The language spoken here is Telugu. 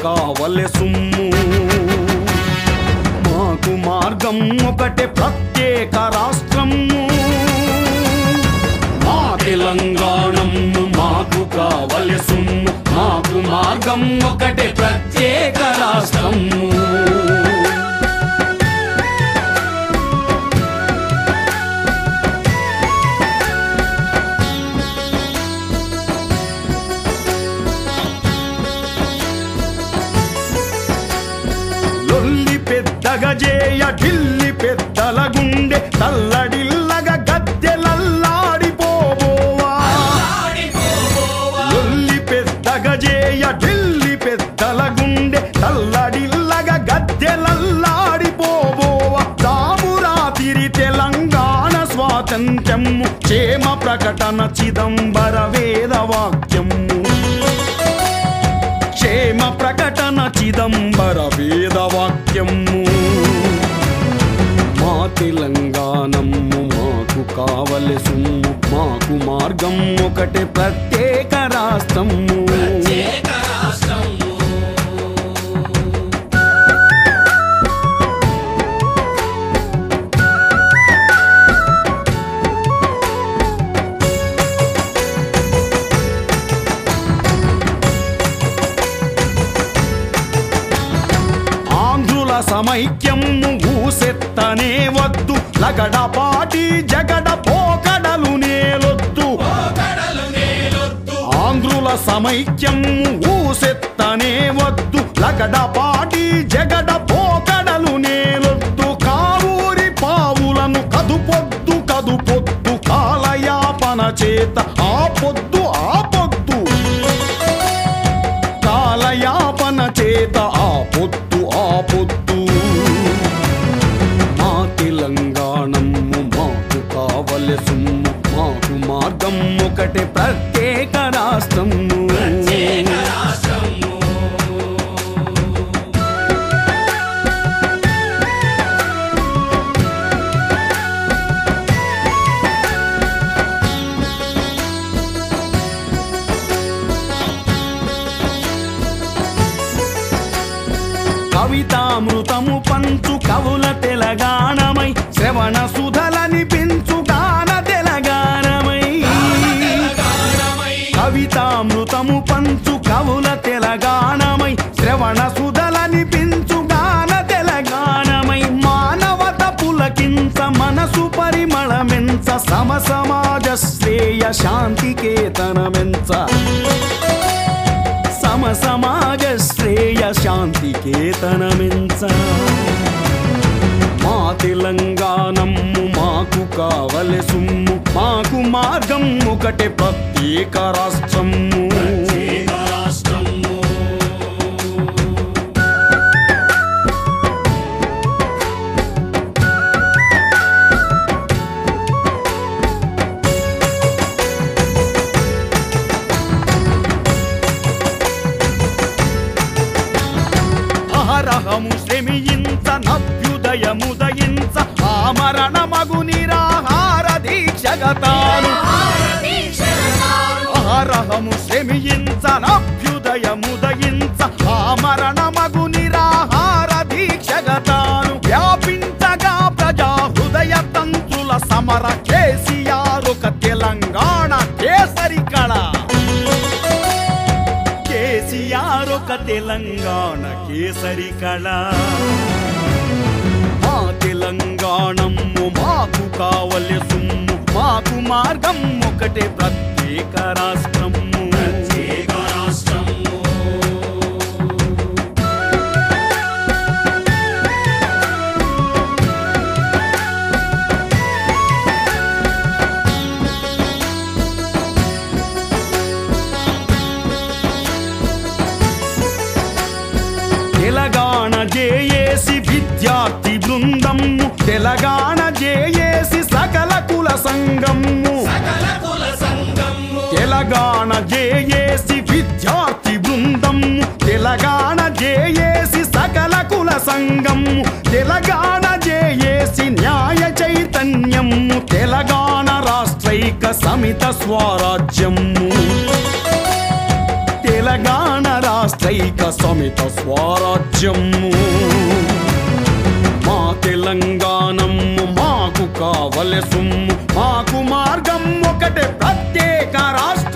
కావలె సుమ్ము మాకు మార్గం ఒకటే ప్రత్యేక రాష్ట్రము మా తెలంగాణము మాకు కావలె సుమ్ము మాకు మార్గం ఒకటే ప్రత్యేక రాష్ట్రము లొల్లి పెద్దగా జేయ ఢిల్లి పెద్దల గుండె తల్లడిల్లగా గద్దెలల్లాడిపోబోవా లొల్లి పెద్దగా జేయ ఢిల్లి పెద్దల గుండె తల్లడిల్లగా గద్దెలల్లాడిపోబోవా దామురాతిరి తెలంగాణ స్వాతంత్ర్యము క్షేమ ప్రకటన చిదంబర వేదవాక్యము క్షేమ ప్రకటన చిదంబర వేదవాక్యము మా తెలంగాణము మాకు కావలె సుమ్ము మాకు మార్గం ఒకటే ప్రత్యేక రాష్ట్రము ఆంధ్రుల సమైక్యము ఊసెత్తనే వద్దు లగడపాటి జగడ పోకడలు నేలొద్దు ఆంధ్రుల సమైక్యము ఊసెత్తనే వద్దు లగడపాటి జగడ పోకడలు నేలొద్దు కావూరి పావులను కదుపొద్దు కదుపొద్దు కాలయాపన చేత ఆపొద్దు ఆపొద్దు కాలయాపన చేత ఆపొద్దు ఆపొద్దు మా తెలంగాణము మాకు కావలె సుమ్ము మాకు మార్గం ఒకటే ప్రత్యేక రాష్ట్రము కవితామృతము పంచు కవుల తెలంగాణమై శ్రవణ సుధలని పెంచు గాన తెలంగాణమై కవితామృతము పంచు కవుల తెలంగాణమై శ్రవణ సుధలని పెంచు గాన తెలంగాణమై మానవత పులకించ మనసు పరిమళమెంచ సమ సమాజ శ్రేయ శాంతికేతనమెంచ సమ సమాజ శ్రేయ శాంతికేతనమెంచ మా తెలంగాణము మాకు కావలె సుమ్ము మాకు మార్గం ఒకటే ప్రత్యేక రాష్ట్రము అహరహము శ్రమించ నభ్యుదయముదయించ ఆమరణ మగు నిరాహార దీక్షగతాను అహరహము శ్రమించ నభ్యుదయముదయించ ఆమరణ మగు నిరాహార దీక్షగతాను వ్యాపించగా ప్రజా హృదయ తంత్రుల సమర కేసీఆర్ ఒక తెలంగాణ కేసరి కళ కేసీఆర్ ఒక తెలంగాణ కేసరి కళ మా తెలంగాణము మాకు కావలె సుమ్ము మాకు మార్గం ఒకటే ప్రత్యేక రాష్ట్రము తెలంగాణ జేఏసి విద్యార్థి బృందము తెలంగాణ జేఏసి సకల కుల సంఘము తెలంగాణ జేఏసి విద్యార్థి బృందము తెలంగాణ జేఏసి సకల కుల సంఘము తెలంగాణ జేఏసి న్యాయ చైతన్యము తెలంగాణ రాష్ట్రైక సమిత స్వరాజ్యము తెలంగాణ రాష్ట్ర రాష్ట్రైక సమిత స్వరాజ్యము మా తెలంగాణము మాకు కావలె సుమ్ము మాకు మార్గం ఒకటే ప్రత్యేక రాష్ట్ర